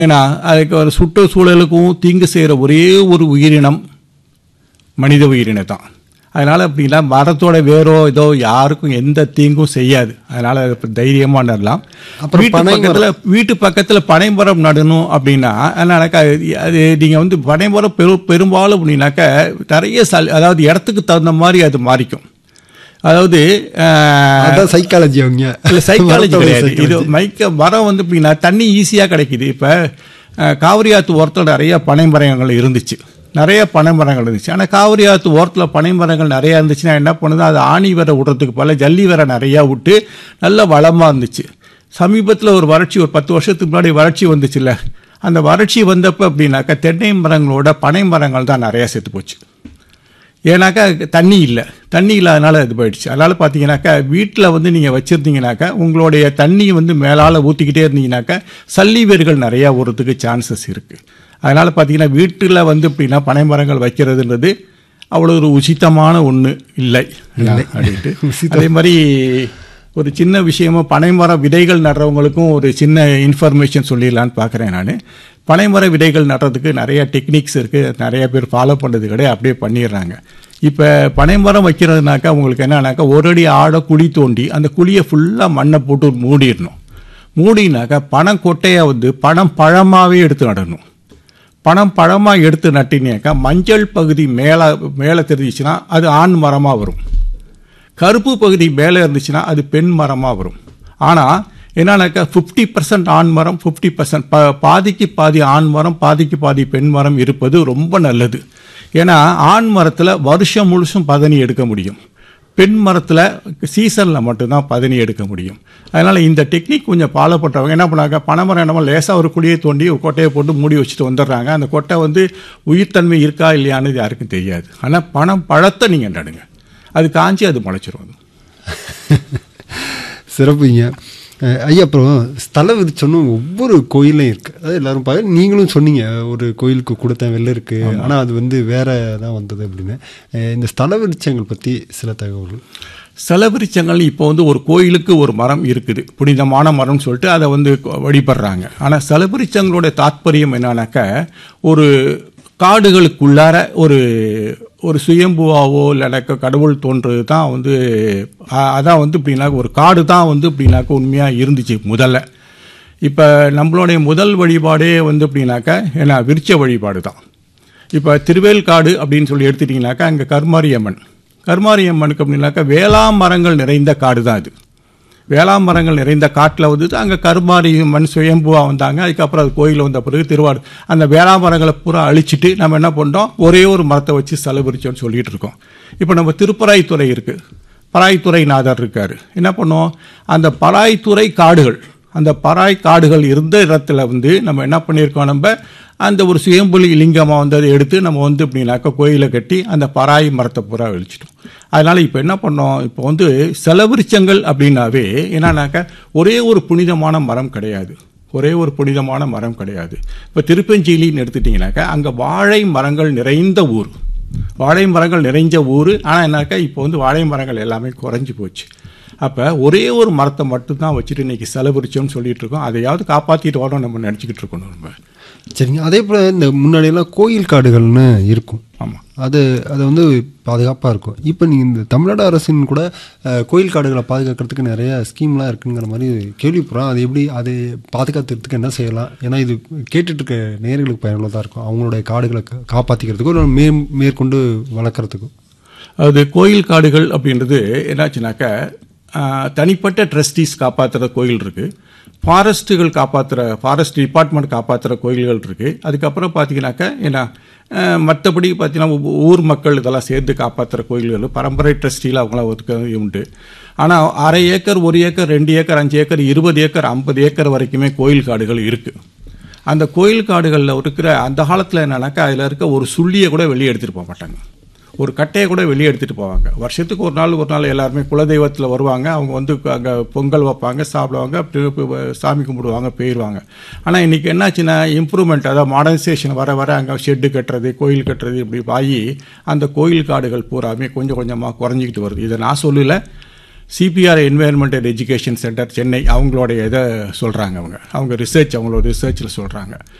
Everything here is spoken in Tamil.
ஏன்னா அதுக்கு ஒரு சுற்றுச்சூழலுக்கும் தீங்கு செய்கிற ஒரே ஒரு உயிரினம் மனித உயிரினம் தான் அதனால் அப்படின்னா மரத்தோட வேரோ ஏதோ யாருக்கும் எந்த தீங்கும் செய்யாது அதனால் தைரியமாக நடலாம் அப்புறம் வீட்டு பனை பக்கத்தில் வீட்டு பக்கத்தில் பனைமரம் நடணும் அப்படின்னா அதனாக்கா அது நீங்கள் வந்து பனைமரம் பெரு பெரும்பாலும் அப்படின்னாக்கா நிறைய சல் அதாவது இடத்துக்கு தகுந்த மாதிரி அது மாறிக்கும் அதாவது ஆஹ், அதான் சைக்காலஜி அவங்க இல்ல சைக்காலஜி மரத்தோட கிடையாது இது psychology. மைக்க மரம் வந்து எப்படின்னா தண்ணி ஈஸியாக கிடைக்குது இப்போ காவிரி ஆற்று ஓரத்தில் நிறைய பனை மரங்கள் இருந்துச்சு நிறைய பனை மரங்கள் இருந்துச்சு ஆனால் காவிரி ஆற்று ஓரத்தில் பனை மரங்கள் நிறையா இருந்துச்சுன்னா என்ன பண்ணுது அது ஆணி வர விடுறதுக்கு பல ஜல்லி வர நிறையா விட்டு நல்ல வளமாக இருந்துச்சு சமீபத்தில் ஒரு வறட்சி ஒரு பத்து வருஷத்துக்கு முன்னாடி வறட்சி வந்துச்சுல்ல அந்த வறட்சி வந்தப்போ அப்படின்னாக்கா தென்னை மரங்களோட பனை மரங்கள் தான் நிறையா செத்து போச்சு ஏன்னாக்கா தண்ணி இல்லை தண்ணி இல்லாதனால இது போயிடுச்சு அதனால் பார்த்தீங்கன்னாக்கா வீட்டில் வந்து நீங்கள் வச்சுருந்தீங்கனாக்கா உங்களுடைய தண்ணி வந்து மேலால் ஊற்றிக்கிட்டே இருந்தீங்கனாக்கா சல்லி வேர்கள் நிறையா வரதுக்கு சான்சஸ் இருக்குது அதனால் பார்த்தீங்கன்னா வீட்டில் வந்து இப்படின்னா பனை மரங்கள் வைக்கிறதுன்றது அவ்வளோ ஒரு உசித்தமான ஒன்று இல்லை அப்படின்ட்டு அதே மாதிரி ஒரு சின்ன விஷயமா பனைமர விதைகள் நடுறவங்களுக்கும் ஒரு சின்ன இன்ஃபர்மேஷன் சொல்லிடலான்னு பார்க்குறேன் நான் பனைமர விதைகள் நடுறதுக்கு நிறைய டெக்னிக்ஸ் இருக்குது நிறைய பேர் ஃபாலோ பண்ணுறது கிடையாது அப்படியே பண்ணிடுறாங்க இப்போ பனைமரம் வைக்கிறதுனாக்கா உங்களுக்கு என்னன்னாக்கா ஒரு அடி ஆழ குழி தோண்டி அந்த குழியை ஃபுல்லாக மண்ணை போட்டு மூடிடணும் மூடினாக்கா பனம் கொட்டையை வந்து பனம் பழமாகவே எடுத்து நடணும் பணம் பழமாக எடுத்து நட்டினாக்கா மஞ்சள் பகுதி மேலே மேலே தெரிஞ்சிச்சுன்னா அது ஆண் மரமாக வரும் கருப்பு பகுதி மேலே இருந்துச்சுன்னா அது பெண் மரமாக வரும் ஆனால் என்னன்னாக்கா ஃபிஃப்டி பர்சன்ட் ஆண் மரம் ஃபிஃப்டி பர்சன்ட் ப பாதிக்கு பாதி ஆண் மரம் பாதிக்கு பாதி பெண் மரம் இருப்பது ரொம்ப நல்லது ஏன்னா ஆண் மரத்தில் வருஷம் முழுசும் பதனி எடுக்க முடியும் பெண் மரத்தில் சீசனில் மட்டும்தான் பதனி எடுக்க முடியும் அதனால் இந்த டெக்னிக் கொஞ்சம் ஃபாலோ பண்ணுறவங்க என்ன பண்ணாங்க பனைமரம் என்னமோ லேசாக ஒரு குழியை தோண்டி ஒரு கொட்டையை போட்டு மூடி வச்சுட்டு வந்துடுறாங்க அந்த கொட்டை வந்து உயிர்த்தன்மை இருக்கா இல்லையான்னு யாருக்கும் தெரியாது ஆனால் பணம் பழத்தை நீங்கள் நடுங்க அது காஞ்சி அது முளைச்சிரும் அது. சிறப்புங்க அஹ் ஐயா அப்புறம் ஸ்தல விருச்சம்னு ஒவ்வொரு கோயிலையும் இருக்கு அதாவது எல்லாரும் பார்க்க நீங்களும் சொன்னீங்க ஒரு கோயிலுக்கு கொடுத்தேன் வெளில இருக்கு ஆனா அது வந்து வேற தான் வந்தது அப்படின்னு அஹ் இந்த ஸ்தல விருட்சங்கள் பத்தி சில தகவல்கள் செலவிருச்சங்கள் இப்போ வந்து ஒரு கோயிலுக்கு ஒரு மரம் இருக்குது புனிதமான மரம்னு சொல்லிட்டு அதை வந்து வழிபடுறாங்க ஆனால் செலவிருச்சங்களோட தாத்பரியம் என்னன்னாக்கா ஒரு காடுகளுக்குள்ளார ஒரு ஒரு சுயம்புவாவோ இல்லைனாக்கா கடவுள் தோன்றது தான் வந்து அ- அதான் வந்து இப்படின்னாக்க ஒரு காடு தான் வந்து இப்படின்னாக்க உண்மையாக இருந்துச்சு முதல்ல இப்போ நம்மளுடைய முதல் வழிபாடே வந்து எப்படின்னாக்கா என்ன விருட்ச வழிபாடு தான் இப்போ திருவேல்காடு அப்படின்னு சொல்லி எடுத்துட்டிங்கனாக்கா அங்கே கருமாரியம்மன் கருமாரியம்மனுக்கு அப்படின்னாக்கா வேளா மரங்கள் நிறைந்த காடு தான் அது வேளா மரங்கள் நிறைந்த காட்டில் வந்து அங்கே கருமாரியம்மன் சுயம்புவா வந்தாங்க அதுக்கப்புறம் அது கோயில் வந்த பிறகு திருவாடு அந்த வேளா மரங்களை பூரா அழிச்சிட்டு நம்ம என்ன பண்ணோம் ஒரே ஒரு மரத்தை வச்சு செலவிரிச்சோம்னு சொல்லிட்டு இருக்கோம் இப்போ நம்ம திருப்பராய்த்துறை இருக்குது பராய்த்துறை நாதர் இருக்காரு என்ன பண்ணுவோம் அந்த பராய்த்துறை காடுகள் அந்த பராய் காடுகள் இருந்த இடத்துல வந்து நம்ம என்ன பண்ணியிருக்கோம் நம்ம அந்த ஒரு சுயம்புலி லிங்கமாக வந்து அதை எடுத்து நம்ம வந்து இப்படின்னாக்கா கோயிலை கட்டி அந்த பராய் மரத்தை பூரா வெளிச்சிட்டோம் அதனால் இப்போ என்ன பண்ணோம் இப்போ வந்து செலவிருச்சங்கள் அப்படின்னாவே என்னன்னாக்கா ஒரே ஒரு புனிதமான மரம் கிடையாது ஒரே ஒரு புனிதமான மரம் கிடையாது இப்போ திருப்பஞ்சீலின்னு எடுத்துட்டிங்கனாக்கா அங்கே வாழை மரங்கள் நிறைந்த ஊர் வாழை மரங்கள் நிறைஞ்ச ஊர் ஆனால் என்னாக்கா இப்போ வந்து வாழை மரங்கள் எல்லாமே குறைஞ்சி போச்சு அப்போ ஒரே ஒரு மரத்தை மட்டும்தான் வச்சுட்டு இன்னைக்கு செலவிரிச்சோம்னு சொல்லிட்டு இருக்கோம் அதையாவது காப்பாற்றிட்டு வரோம் நம்ம நினச்சிக்கிட்டு இருக்கணும் நம்ம சரிங்க அதே போல இந்த முன்னாடியெல்லாம் கோயில் காடுகள்னு இருக்கும் ஆமாம் அது அது வந்து பாதுகாப்பாக இருக்கும் இப்போ நீங்கள் இந்த தமிழ்நாடு அரசின் கூட அஹ், கோயில் காடுகளை பாதுகாக்கிறதுக்கு நிறைய ஸ்கீம்லாம் இருக்குங்கிற மாதிரி கேள்விப்படுறோம் அது எப்படி அது பாதுகாத்துறதுக்கு என்ன செய்யலாம் ஏன்னா இது கேட்டுட்டு இருக்க நேயர்களுக்கு பயனுள்ளதாக இருக்கும் அவங்களுடைய காடுகளை கா- காப்பாத்திக்கிறதுக்கும் இல்லை மே மேற்கொண்டு வளர்க்குறதுக்கும் அது கோயில் காடுகள் அப்படின்றது என்னாச்சுனாக்கா ஆஹ், தனிப்பட்ட ட்ரஸ்டீஸ் காப்பாற்றுற கோயில் இருக்குது ஃபாரஸ்ட்டுகள் காப்பாற்றுற ஃபாரஸ்ட் டிபார்ட்மெண்ட் காப்பாற்றுற கோயில்கள் இருக்குது அதுக்கப்புறம் பார்த்தீங்கன்னாக்கா என்ன ஆஹ், மற்றபடி பார்த்தீங்கன்னா ஊ- ஊர் மக்கள் இதெல்லாம் சேர்ந்து காப்பாற்றுற கோயில்கள் பரம்பரை ட்ரஸ்டியில் அவங்களாம் ஒதுக்க உண்டு ஆனால் அரை ஏக்கர் ஒரு ஏக்கர் ரெண்டு ஏக்கர் அஞ்சு ஏக்கர் இருபது ஏக்கர் ஐம்பது ஏக்கர் வரைக்குமே கோயில் காடுகள் இருக்குது அந்த கோயில் காடுகளில் இருக்கிற அந்த காலத்தில் என்னன்னாக்கா அதில் இருக்க ஒரு சுள்ளியை கூட வெளியே எடுத்துகிட்டு போக மாட்டாங்க ஒரு கட்டையை கூட வெளியே எடுத்துகிட்டு போவாங்க வருஷத்துக்கு ஒரு நாள் ஒரு நாள் எல்லாருமே குலதெய்வத்தில் வருவாங்க அவங்க வந்து அங்கே பொங்கல் வைப்பாங்க சாப்பிடுவாங்க அப்படி இப்ப சாமி கும்பிடுவாங்க போயிடுவாங்க ஆனால் இன்றைக்கி என்னாச்சுன்னா இம்ப்ரூவ்மெண்ட் அதாவது மாடர்னைசேஷன் வர வர அங்கே ஷெட்டு கட்டுறது கோயில் கட்டுறது இப்படி ஆகி அந்த கோயில் காடுகள் பூராமே கொஞ்சம் கொஞ்சமாக குறைஞ்சிக்கிட்டு வருது இதை நான் சொல்லல CPR environmental education centre Chennai அவங்களுடைய இதை சொல்கிறாங்க அவங்க அவங்க ரிசர்ச் அவங்களோட ரிசர்ச்சில் சொல்கிறாங்க